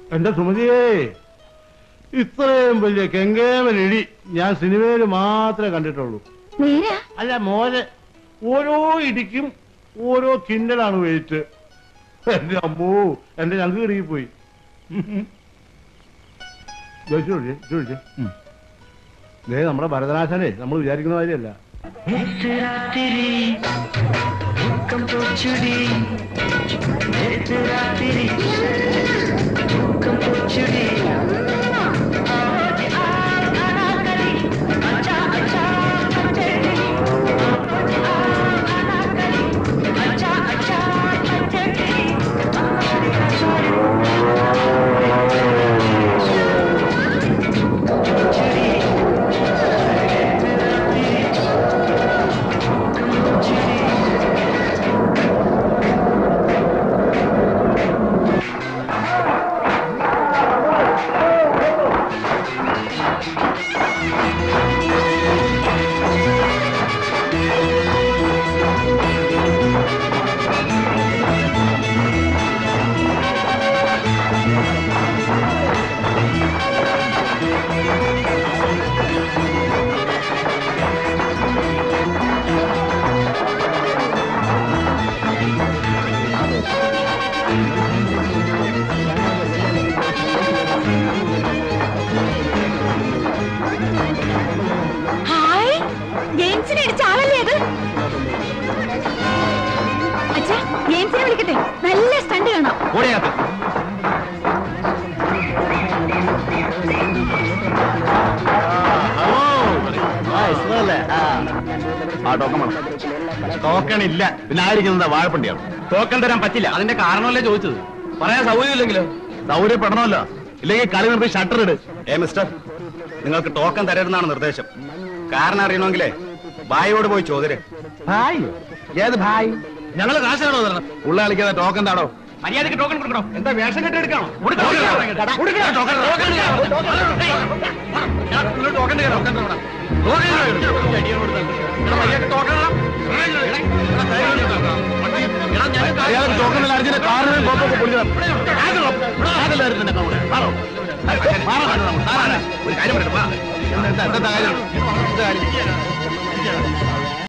എന്റെ സുമതിയേ ഇത്രയും വലിയ കെങ്കേമൻ ഇടി ഞാൻ സിനിമയിൽ മാത്രമേ കണ്ടിട്ടുള്ളൂ നേരാ അല്ല മോനെ ഓരോ ഇടിക്കും ഓരോ കിണ്ടലാണ് വെയിറ്റ് എന്റെ അമ്മോ എന്റെ ഞങ്ങൾക്ക് ഇറങ്ങിപ്പോയി ദേ നമ്മുടെ ഭരതനാശനെ നമ്മൾ വിചാരിക്കുന്ന മാതിരിയല്ല രാത്രി ദുഃഖം പൊച്ചുടി രാത്രി ദുഃഖം പൊച്ചുടി ഹായ് ജെയിംസിനെ ഇടിച്ച ആളല്ലേ അത് അച്ഛാ ജെയിംസിനെ വിളിക്കട്ടെ നല്ല സ്റ്റണ്ട് കാണാം ഓടിയകത്ത് ആ ടോക്കൺ വേണം ടോക്കൺ ഇല്ല പിന്നെ ആയിരിക്കുന്നത് വാഴപ്പണ്ടിയാണ് ടോക്കൺ തരാൻ പറ്റില്ല അതിന്റെ കാരണമല്ലേ ചോദിച്ചത് പറയാൻ സൗകര്യമില്ലെങ്കിലോ സൗകര്യപ്പെടണമല്ലോ ഇല്ലെങ്കിൽ കളി നിർത്തി ഷട്ടർ ഇട് ഏ മിസ്റ്റർ നിങ്ങൾക്ക് ടോക്കൺ തരരുതെന്നാണ് നിർദ്ദേശം കാരണം അറിയണമെങ്കിലേ ഭായിയോട് പോയി ചോദ്യര് ഭായ് ഏത് ഭായ് ഞങ്ങൾ കാശാണോ തരണം ഉള്ള കളിക്കാതെ ടോക്കൺ താടോ മര്യാദക്ക് ടോക്കൺ കൊടുക്കണോ എന്താ വേഷം കെട്ടി എടുക്കണോ ഒരു കാര്യം പറയട്ടെ എന്താ എന്താ കാര്യം എന്താ കാര്യം